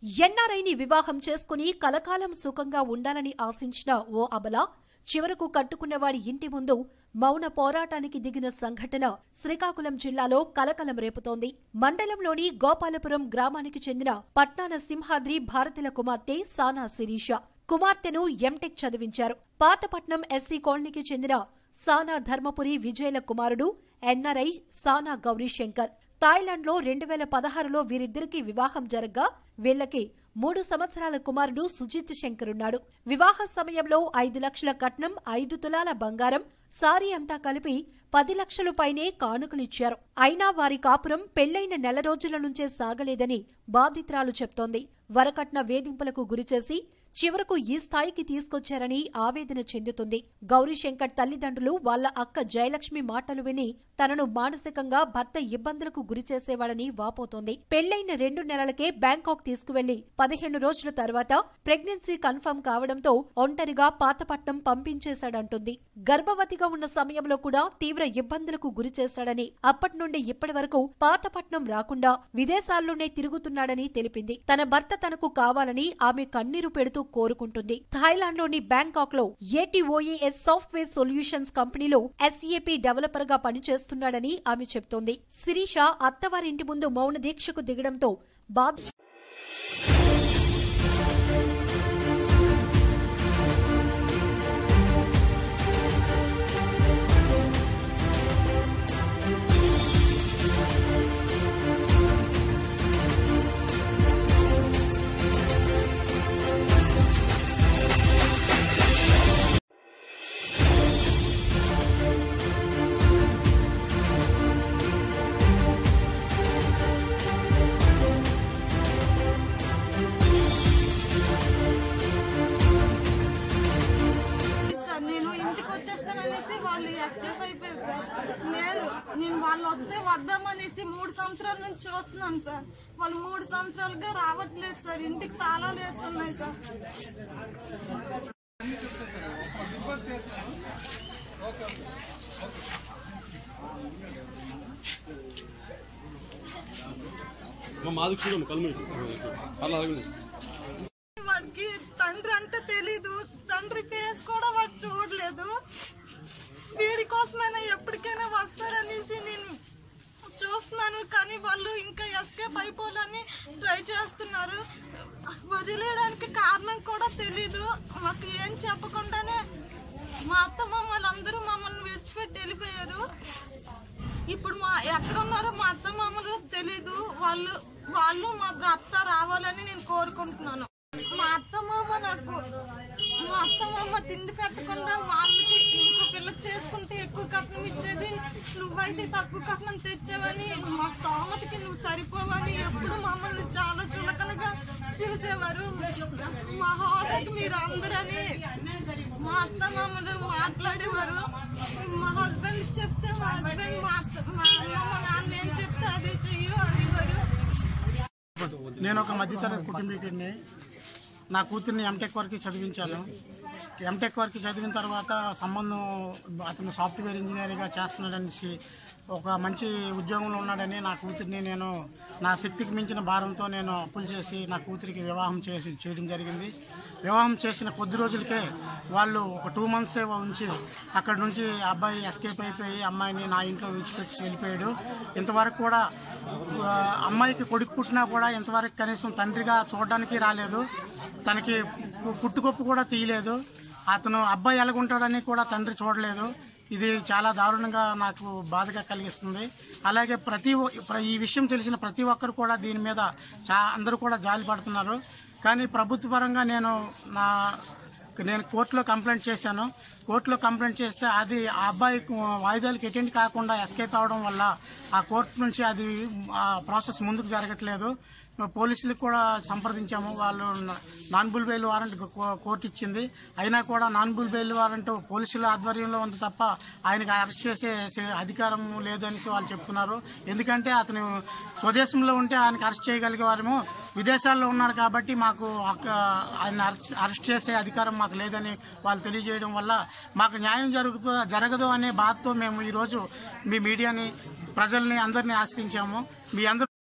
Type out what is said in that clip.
ఎన్ఆర్ఐని వివాహం చేసుకుని కలకాలం సుఖంగా ఉండాలని ఆశించిన ఓ అబల చివరకు కట్టుకున్నవాడి ఇంటి ముందు మౌన పోరాటానికి దిగిన సంఘటన శ్రీకాకుళం జిల్లాలో కలకలం రేపుతోంది మండలంలోని గోపాలపురం గ్రామానికి చెందిన పట్నాన సింహాద్రి భారతిల కుమార్తె సానా శిరీష కుమార్తెను ఎంటెక్ చదివించారు పాతపట్నం ఎస్సీ కాలనీకి చెందిన సానా ధర్మపురి విజయల కుమారుడు ఎన్ఆర్ఐ సానా గౌరీశంకర్ థాయిలాండ్లో రెండు వేల పదహారులో వీరిద్దరికీ వివాహం జరగ్గా వీళ్లకి మూడు సంవత్సరాల కుమారుడు సుజిత్ శంకర్ ఉన్నాడు వివాహ సమయంలో ఐదు లక్షల కట్నం ఐదు తులాల బంగారం సారీ అంతా కలిపి పది లక్షల పైనే కానుకలిచ్చారు అయినా వారి కాపురం పెళ్లైన నెల రోజుల నుంచే సాగలేదని బాధితురాలు చెప్తోంది వరకట్న వేధింపులకు గురిచేసి చివరకు ఈ స్థాయికి తీసుకొచ్చారని ఆవేదన చెందుతుంది గౌరీశంకర్ తల్లిదండ్రులు వాళ్ళ అక్క జయలక్ష్మి మాటలు విని తనను మానసికంగా భర్త ఇబ్బందులకు గురిచేసేవాడని వాపోతోంది పెళ్లైన రెండు నెలలకే బ్యాంకాక్ తీసుకువెళ్లి పదిహేను రోజుల తర్వాత ప్రెగ్నెన్సీ కన్ఫర్మ్ కావడంతో ఒంటరిగా పాతపట్నం పంపించేశాడంటుంది గర్భవతిగా ఉన్న సమయంలో కూడా తీవ్ర ఇబ్బందులకు గురిచేశాడని అప్పటి నుండి ఇప్పటి వరకు పాతపట్నం రాకుండా విదేశాల్లోనే తిరుగుతున్నాడని తెలిపింది తన భర్త తనకు కావాలని ఆమె కన్నీరు పెడుతూ కోరుకుంటుంది థాయిలాండ్లోని బ్యాంకాక్ లో ఏటీఓఏఎస్ సాఫ్ట్వేర్ సొల్యూషన్స్ కంపెనీలో ఎస్ఏపీ డెవలపర్ గా పనిచేస్తున్నాడని ఆమె చెప్తోంది శిరీష అత్తవారింటి ముందు మౌన దీక్షకు దిగడంతో బాధ సార్ నేను ఇంటికి వచ్చేస్తాననేసి వాళ్ళు ఎస్కేప్ అయిపోయారు సార్ లేదు నేను వాళ్ళు వస్తే వద్దామనేసి మూడు సంవత్సరాల నుంచి చూస్తున్నాను సార్ వాళ్ళు మూడు సంవత్సరాలుగా రావట్లేదు సార్ ఇంటికి తాళాలు వేస్తున్నాయి సార్ మా మాది చూడమ్మ కలుముడి అలా అలాగే వాడికి తండ్రి అంటే తెలీదు తండ్రి ఫేస్ కూడా వాడు చూడలేదు వీడి కోసమైనా ఎప్పటికైనా వస్తారనేసి నేను చూస్తున్నాను కానీ వాళ్ళు ఇంకా ఎస్కేప్ అయిపోవాలని ట్రై చేస్తున్నారు వదిలేయడానికి కారణం కూడా తెలీదు మాకు ఏం చెప్పకుండానే మా అత్త మామలు అందరూ మమ్మల్ని విడిచిపెట్టి వెళ్ళిపోయారు ఇప్పుడు మా ఎక్కడ ఉన్నారో మా అత్త మామలు తెలీదు వాళ్ళు వాళ్ళు మా భర్త రావాలని నేను కోరుకుంటున్నాను మా అత్త మామ నాకు మా అత్త మామ తిండి పెట్టకుండా వాళ్ళకి ఇంకో పిల్లకి చేసుకుంటే ఎక్కువ కట్నం ఇచ్చేది నువ్వైతే తక్కువ కట్నం తెచ్చావని మా స్తోమతకి నువ్వు సరిపోవని ఎప్పుడు మమ్మల్ని చాలా చులకనగా చూసేవారు మా హోదాకి మీరు అందరని మా అత్త మామలు మాట్లాడేవారు మా హస్బెండ్ చెప్తే మా హస్బెండ్ మా అత్త మా అమ్మ మా నాన్న ఏం చెప్తే అదే చెయ్యు అనేవారు నేను ఒక మధ్యతరగతి కుటుంబీకుడిని నా కూతుర్ని ఎంటెక్ వరకు చదివించాను ఎంటెక్ వరకు చదివిన తర్వాత సంబంధం అతను సాఫ్ట్వేర్ ఇంజనీర్గా చేస్తున్నాడనేసి ఒక మంచి ఉద్యోగంలో ఉన్నాడని నా కూతుర్ని నేను నా శక్తికి మించిన భారంతో నేను అప్పులు చేసి నా కూతురికి వివాహం చేసి చేయడం జరిగింది వివాహం చేసిన కొద్ది రోజులకే వాళ్ళు ఒక టూ మంత్స్ ఉంచి అక్కడ నుంచి అబ్బాయి ఎస్కేప్ అయిపోయి అమ్మాయిని నా ఇంట్లో విడిచిపెట్టి వెళ్ళిపోయాడు ఇంతవరకు కూడా ఆ, అమ్మాయికి కొడుకు పుట్టినా కూడా ఇంతవరకు కనీసం తండ్రిగా చూడడానికి రాలేదు తనకి పు- పుట్టుకొప్పు కూడా తీయలేదు అతను అబ్బాయి ఎలాగుంటాడని కూడా తండ్రి చూడలేదు ఇది చాలా దారుణంగా నాకు బాధగా కలిగిస్తుంది అలాగే ప్రతి ఒ- ప్ర- ఈ విషయం తెలిసిన ప్రతి ఒక్కరు కూడా దీని మీద చా అందరూ కూడా జాలి పడుతున్నారు కానీ ప్రభుత్వ పరంగా నేను నా నేను కోర్టులో కంప్లైంట్ చేశాను కోర్టులో కంప్లైంట్ చేస్తే అది ఆ అబ్బాయి వాయిదాలకు అటెండ్ కాకుండా ఎస్కేప్ అవడం వల్ల ఆ కోర్టు నుంచి అది ఆ ప్రాసెస్ ముందుకు జరగట్లేదు పోలీసులకు కూడా సంప్రదించాము వాళ్ళు నాన్ బుల్ బెయిల్ వారెంట్ కో- కోర్టు ఇచ్చింది అయినా కూడా నాన్ బుల్ బెయిల్ వారెంట్ పోలీసుల ఆధ్వర్యంలో ఉంది తప్ప ఆయనకి అరెస్ట్ చేసే సే- అధికారం లేదు అనేసి వాళ్ళు చెప్తున్నారు ఎందుకంటే అతను స్వదేశంలో ఉంటే ఆయనకి అరెస్ట్ చేయగలిగే వారేమో విదేశాల్లో ఉన్నాడు కాబట్టి మాకు హక్కు- ఆయన అరెస్ట్- అరెస్ట్ చేసే అధికారం మాకు లేదని వాళ్ళు తెలియజేయడం వల్ల మాకు న్యాయం జరుగుతూ జరగదు అనే బాధతో మేము ఈరోజు మీ మీడియాని ప్రజల్ని అందరినీ ఆశ్రయించాము మీ అందరూ